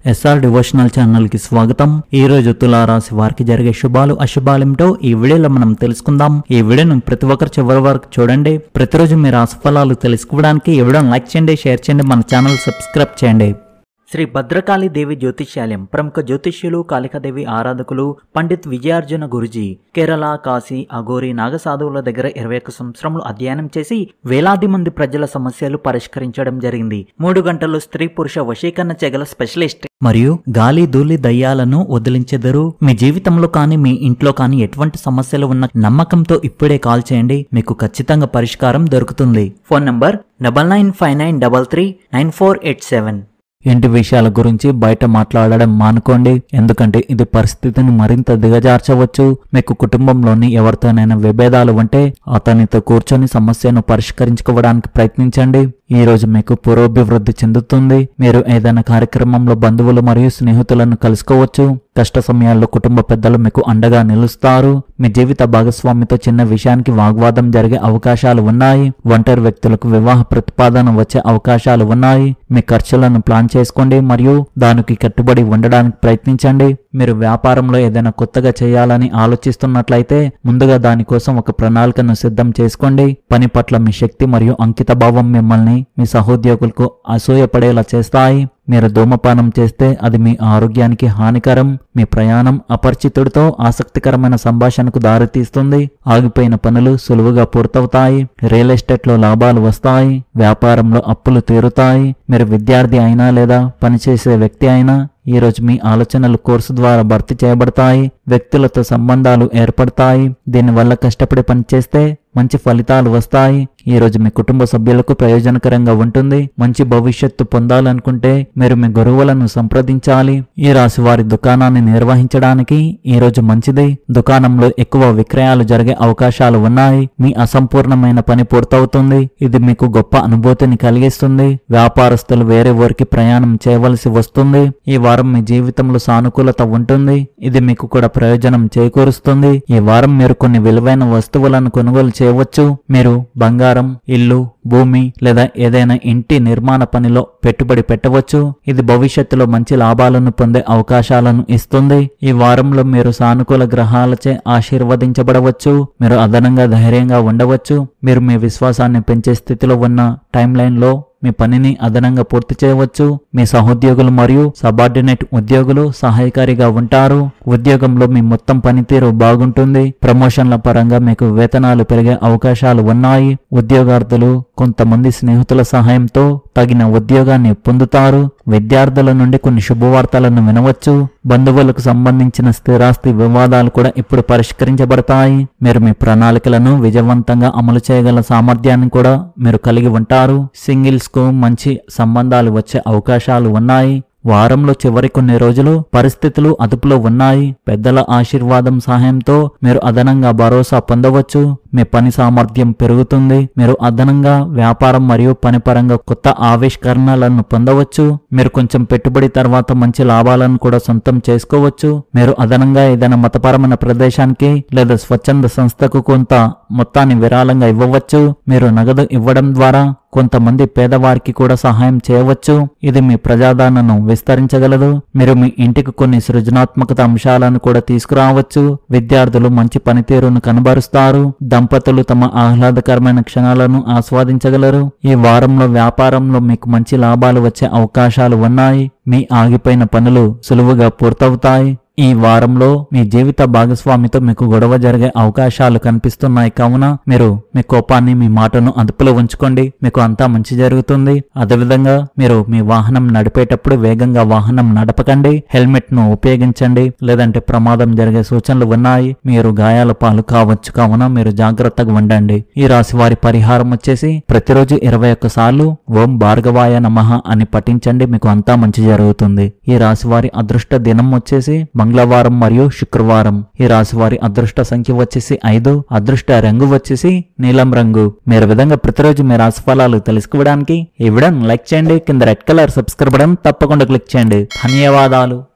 SR devotional channel కి స్వాగతం ఈ రోజు తులారాశి వారికి జరిగే శుభాలు అశుభాలేమిటో ఈ వీడియోలో మనం తెలుసుకుందాం ఈ వీడియోను ప్రతి ఒక్కరు చివరి వరకు చూడండి ప్రతిరోజు మీ రాశి ఫలాలు తెలుసుకోవడానికి ఈ వీడియోను లైక్ చేయండి షేర్ చేయండి మన ఛానల్ సబ్స్క్రైబ్ చేయండి శ్రీ భద్రకాళి దేవి జ్యోతిష్యాలయం ప్రముఖ జ్యోతిష్యులు కాళికాదేవి ఆరాధకులు పండిత్ విజయార్జున గురుజీ కేరళ కాశీ అఘోరి నాగసాధువుల దగ్గర ఇరవై ఒక్క సంవత్సరములు అధ్యయనం చేసి వేలాది మంది ప్రజల సమస్యలు పరిష్కరించడం జరిగింది మూడు గంటలు స్త్రీ పురుష వశీకరణ చెగల స్పెషలిస్ట్ మరియు గాలి ధూళి దయ్యాలను వదిలించెదరు మీ జీవితంలో కానీ మీ ఇంట్లో కానీ ఎటువంటి సమస్యలు ఉన్న నమ్మకంతో ఇప్పుడే కాల్ చేయండి మీకు ఖచ్చితంగా పరిష్కారం దొరుకుతుంది phone number double nine five nine double three nine four eight seven ఇంటి విషయాల గురించి బయట మాట్లాడడం మానుకోండి ఎందుకంటే ఇది పరిస్థితిని మరింత దిగజార్చవచ్చు మీకు కుటుంబంలోని ఎవరితోనైనా విభేదాలు ఉంటే అతనితో కూర్చొని సమస్యను పరిష్కరించుకోవడానికి ప్రయత్నించండి ఈ రోజు మీకు పురోభివృద్ధి చెందుతుంది మీరు ఏదైనా కార్యక్రమంలో బంధువులు మరియు స్నేహితులను కలుసుకోవచ్చు కష్ట సమయాల్లో కుటుంబ పెద్దలు మీకు అండగా నిలుస్తారు మీ జీవిత భాగస్వామితో చిన్న విషయానికి వాగ్వాదం జరిగే అవకాశాలు ఉన్నాయి ఒంటరి వ్యక్తులకు వివాహ ప్రతిపాదన వచ్చే అవకాశాలు ఉన్నాయి మీ ఖర్చులను ప్లాన్ చేసుకోండి మరియు దానికి కట్టుబడి ఉండడానికి ప్రయత్నించండి మీరు వ్యాపారంలో ఏదైనా కొత్తగా చేయాలని ఆలోచిస్తున్నట్లయితే ముందుగా దానికోసం ఒక ప్రణాళికను సిద్ధం చేసుకోండి పని పట్ల మీ శక్తి మరియు అంకిత భావం మిమ్మల్ని మీ సహోద్యోగులకు అసూయపడేలా చేస్తాయి మీరు ధూమపానం చేస్తే అది మీ ఆరోగ్యానికి హానికరం మీ ప్రయాణం అపరిచితుడితో ఆసక్తికరమైన సంభాషణకు దారితీస్తుంది ఆగిపోయిన పనులు సులువుగా పూర్తవుతాయి రియల్ ఎస్టేట్లో లాభాలు వస్తాయి వ్యాపారంలో అప్పులు తీరుతాయి మీరు విద్యార్థి అయినా లేదా పనిచేసే వ్యక్తి అయినా ఈ రోజు మీ ఆలోచనలు కోర్సు ద్వారా భర్తీ చేయబడతాయి వ్యక్తులతో సంబంధాలు ఏర్పడతాయి దీనివల్ల కష్టపడి పనిచేస్తే మంచి ఫలితాలు వస్తాయి ఈ రోజు మీ కుటుంబ సభ్యులకు ప్రయోజనకరంగా ఉంటుంది మంచి భవిష్యత్తు పొందాలనుకుంటే మీరు మీ గురువులను సంప్రదించాలి ఈ రాశి వారి దుకాణాన్ని నిర్వహించడానికి ఈ రోజు మంచిది దుకాణంలో ఎక్కువ విక్రయాలు జరిగే అవకాశాలు ఉన్నాయి మీ అసంపూర్ణమైన పని పూర్తవుతుంది ఇది మీకు గొప్ప అనుభూతిని కలిగిస్తుంది వ్యాపారస్తులు వేరే ఊరికి ప్రయాణం చేయవలసి వస్తుంది ఈ వారం మీ జీవితంలో సానుకూలత ఉంటుంది ఇది మీకు కూడా ప్రయోజనం చేకూరుస్తుంది ఈ వారం మీరు కొన్ని విలువైన వస్తువులను కొనుగోలు చేయవచ్చు మీరు బంగారం ఇల్లు భూమి లేదా ఏదైనా ఇంటి నిర్మాణ పనిలో పెట్టుబడి పెట్టవచ్చు ఇది భవిష్యత్తులో మంచి లాభాలను పొందే అవకాశాలను ఇస్తుంది ఈ వారంలో మీరు సానుకూల గ్రహాలచే ఆశీర్వదించబడవచ్చు మీరు అదనంగా ధైర్యంగా ఉండవచ్చు మీరు మీ విశ్వాసాన్ని పెంచే స్థితిలో ఉన్న టైం లైన్లో మీ పనిని అదనంగా పూర్తి చేయవచ్చు మీ సహోద్యోగులు మరియు సబార్డినేట్ ఉద్యోగులు సహాయకారిగా ఉంటారు ఉద్యోగంలో మీ మొత్తం పనితీరు బాగుంటుంది ప్రమోషన్ల పరంగా మీకు వేతనాలు పెరిగే అవకాశాలు ఉన్నాయి ఉద్యోగార్థులు కొంతమంది స్నేహితుల సహాయంతో తగిన ఉద్యోగాన్ని పొందుతారు విద్యార్థుల నుండి కొన్ని శుభవార్తలను వినవచ్చు బంధువులకు సంబంధించిన స్థిరాస్తి వివాదాలు కూడా ఇప్పుడు పరిష్కరించబడతాయి మీరు మీ ప్రణాళికలను విజయవంతంగా అమలు చేయగల సామర్థ్యాన్ని కూడా మీరు కలిగి ఉంటారు సింగిల్స్ కు మంచి సంబంధాలు వచ్చే అవకాశాలు ఉన్నాయి వారంలో చివరి కొన్ని రోజులు పరిస్థితులు అదుపులో ఉన్నాయి పెద్దల ఆశీర్వాదం సహాయంతో మీరు అదనంగా భరోసా పొందవచ్చు మీ పని సామర్థ్యం పెరుగుతుంది మీరు అదనంగా వ్యాపారం మరియు పని పరంగా కొత్త ఆవిష్కరణలను పొందవచ్చు మీరు కొంచెం పెట్టుబడి తర్వాత మంచి లాభాలను కూడా సొంతం చేసుకోవచ్చు మీరు అదనంగా ఏదైనా మతపరమైన ప్రదేశానికి లేదా స్వచ్ఛంద సంస్థకు కొంత మొత్తాన్ని విరాళంగా ఇవ్వవచ్చు మీరు నగదు ఇవ్వడం ద్వారా కొంతమంది పేదవారికి కూడా సహాయం చేయవచ్చు ఇది మీ ప్రజాదరణను విస్తరించగలదు మీరు మీ ఇంటికి కొన్ని సృజనాత్మకత అంశాలను కూడా తీసుకురావచ్చు విద్యార్థులు మంచి పనితీరును కనబరుస్తారు దంపతులు తమ ఆహ్లాదకరమైన క్షణాలను ఆస్వాదించగలరు ఈ వారంలో వ్యాపారంలో మీకు మంచి లాభాలు వచ్చే అవకాశాలు ఉన్నాయి మీ ఆగిపోయిన పనులు సులువుగా పూర్తవుతాయి ఈ వారంలో మీ జీవిత భాగస్వామితో మీకు గొడవ జరిగే అవకాశాలు కనిపిస్తున్నాయి కావున మీరు మీ కోపాన్ని మీ మాటను అదుపులో ఉంచుకోండి మీకు అంతా మంచి జరుగుతుంది అదేవిధంగా మీరు మీ వాహనం నడిపేటప్పుడు వేగంగా వాహనం నడపకండి హెల్మెట్ ను ఉపయోగించండి లేదంటే ప్రమాదం జరిగే సూచనలు ఉన్నాయి మీరు గాయాల పాలు కావచ్చు కావున మీరు జాగ్రత్తగా ఉండండి ఈ రాశి వారి పరిహారం వచ్చేసి ప్రతిరోజు ఇరవై ఒక్క సార్లు ఓం భార్గవాయ నమః అని పఠించండి మీకు అంతా మంచి జరుగుతుంది ఈ రాశి వారి అదృష్ట దినం వచ్చేసి మంగళవారం మరియు శుక్రవారం ఈ రాశి వారి అదృష్ట సంఖ్య వచ్చేసి ఐదు అదృష్ట రంగు వచ్చేసి నీలం రంగు మీరు విధంగా ప్రతిరోజు మీ రాశి ఫలాలు తెలుసుకోవడానికి ఈ వీడియోని లైక్ చేయండి కింద రెడ్ కలర్ సబ్స్క్రైబ్ బటన్ తప్పకుండా క్లిక్ చేయండి ధన్యవాదాలు